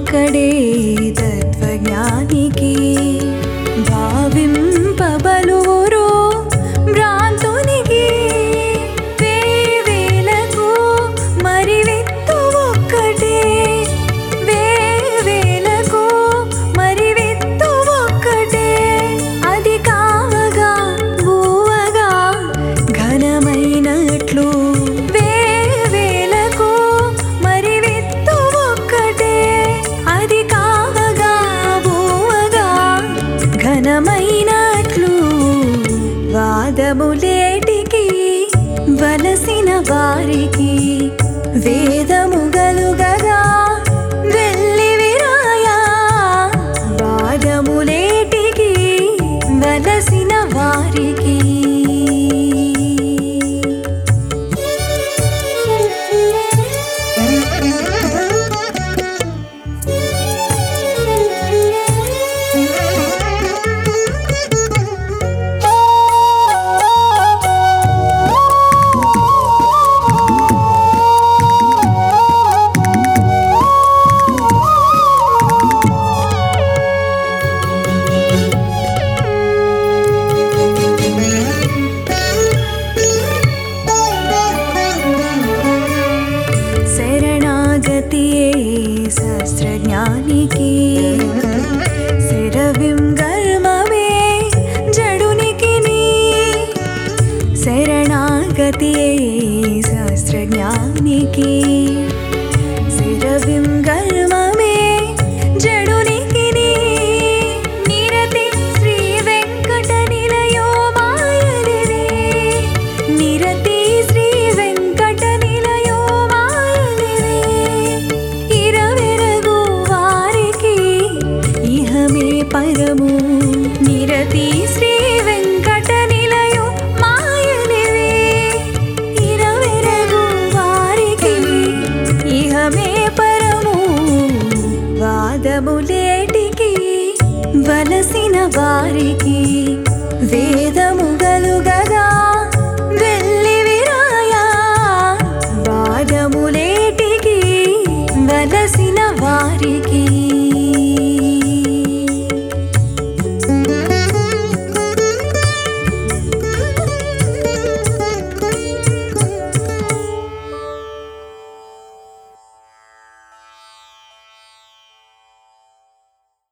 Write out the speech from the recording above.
ఒక్కడే తత్వజ్ఞానికి భావింపబలువురు భ్రాంతునికి వేవేలకు మరి విత్తు ఒక్కటే వేవేలకు మరి విత్తు ఒక్కటే అది కావగా భూవగా ఘనమైనట్లు వేవేలకు మరి విత్తు ఒక్కటే అది కావగా భూవగా ఘనమైనట్లు వాదములేటికి వలసిన వారికి వేదము గలుగగా వెళ్ళి విరాయా వాదములేటికి వలసిన వారికి శరణాగతియే శాస్త్రజ్ఞానికి శిరవిం గర్మమే జడునికి శరణాగతియే శాస్త్రజ్ఞానికి శిరవిం గర్మమే జడునికి నిరతి శ్రీ వెంకట నిలయో మాయలిరే నిరతి శ్రీ వెంకట నిలయో మాయలిరే ఇరవెరగు వారికి ఇహమే పరము నిరతి శ్రీ వెంకట నిలయో మాయలిరే ఇరవెరగు వారికి ఇహమే పరము వాదములేటికి వలసిన వారికి వేదము గలుగ